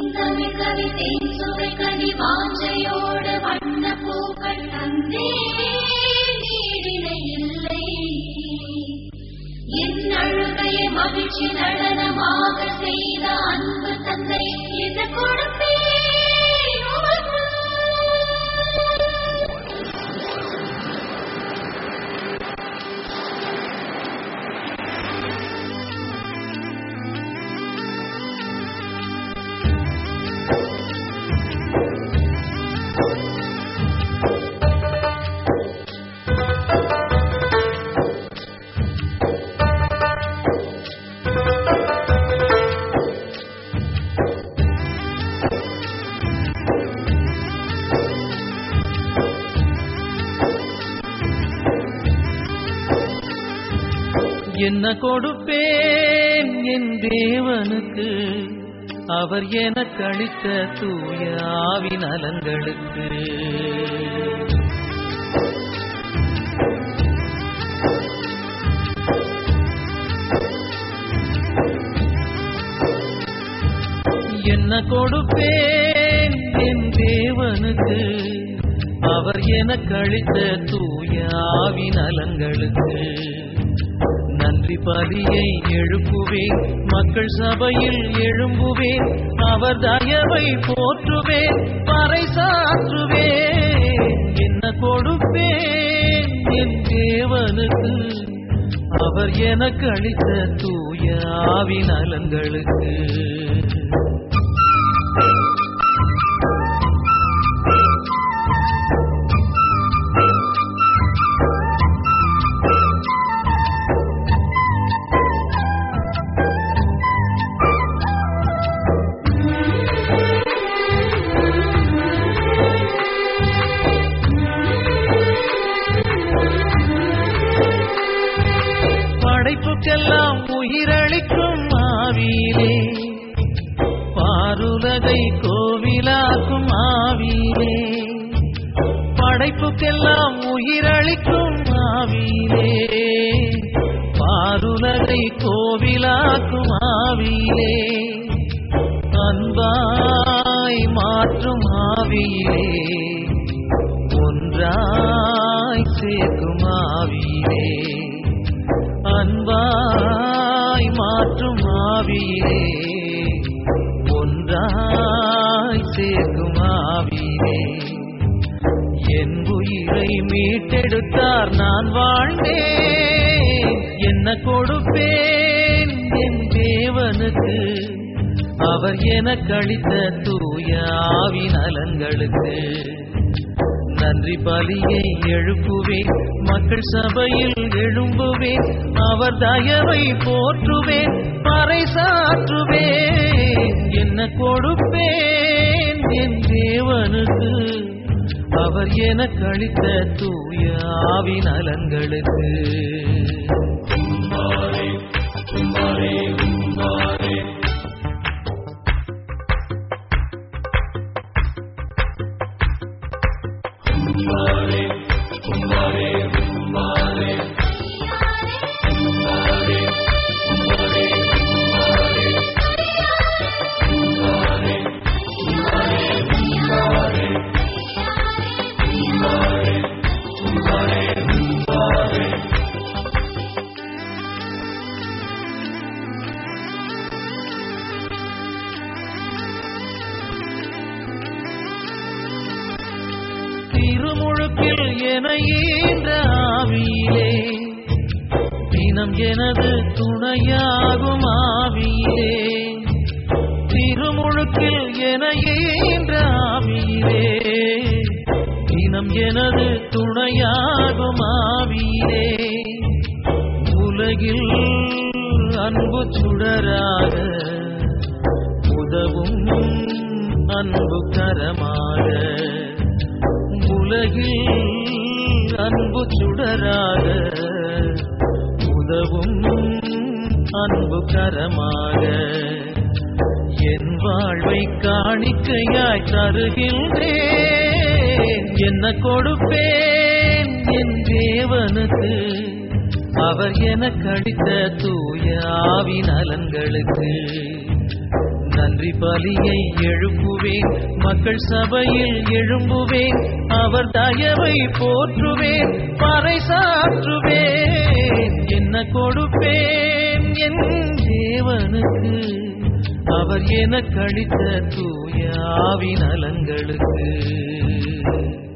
இன்பமே கவிதேன் சுவை கனி வாஞ்சையோடு வண்ண பூக்கள் தந்தே நீடினை இல்லை என் அழுகையை மகிழ்ச்சி நடனமாக செய்த அன்பு தந்தை என்ன கொடுப்பேன் உமக்கு என்ன கொடுப்பேன் என் தேவனுக்கு அவர் எனக்கு அளித்த தூய ஆவி நலங்களுக்கு என்ன கொடுப்பேன் என் தேவனுக்கு அவர் எனக்கு அளித்த தூய ஆவி நலங்களுக்கு நன்றி பலியை எழுப்புவேன் மக்கள் சபையில் எழும்புவேன் அவர் தயவை போற்றுவேன் பறைசாற்றுவேன் என்ன கொடுப்பேன் என் தேவனுக்கு அவர் எனக்கு அளித்த தூய ஆவி நலங்களுக்கு படைப்புக்கெல்லாம் உயிரளிக்கும் ஆவியிலே பாருலகை கோவிலாக்கும் ஆவியிலே படைப்புக்கெல்லாம் உயிரளிக்கும் ஆவியிலே பாருலகை கோவிலாக்கும் ஆவியிலே அன்பாய் மாற்றும் ஆவியிலே ஒன்றாய் சேர்க்கும் ஆவியிலே அன்பாய் மாற்றும் ஆவியிலே ஒன்றாய் சேர்க்கும் ஆவியிலே என் உயிரை மீட்டெடுத்தார் நான் வாழ்ந்தேன் என்ன கொடுப்பேன் என் தேவனுக்கு அவர் எனக்கு அளித்த தூய ஆவி நலங்களுக்கு நன்றி பலியை எழுப்புவேன் மக்கள் சபையில் எழும்புவேன் அவர் தயவை போற்றுவேன் பறைசாற்றுவேன் என்ன கொடுப்பேன் என் தேவனுக்கு அவர் எனக்கு அளித்த தூய ஆவி நலங்களுக்கு திருமுழுக்கில் என ஈன்ற ஆவியிலே தினம் எனது துணையாகும் ஆவியிலே திருமுழுக்கில் என ஈன்ற ஆவியிலே தினம் எனது துணையாகும் ஆவியிலே உலகில் அன்பு சுடராக உதவும் அன்பு கரமாக உலகில் அன்பு சுடராக உதவும் அன்பு கரமாக என் வாழ்வை காணிக்கையாய் தருகின்றேன் என்ன கொடுப்பேன் என் தேவனுக்கு அவர் எனக்கு அளித்த தூய ஆவி நலன்களுக்கு நன்றி பலியை எழுப்புவேன் மக்கள் சபையில் எழும்புவேன் அவர் தயவை போற்றுவேன் பறைசாற்றுவேன் என்ன கொடுப்பேன் என் தேவனுக்கு அவர் என கழித்த தூய ஆவி நலங்களுக்கு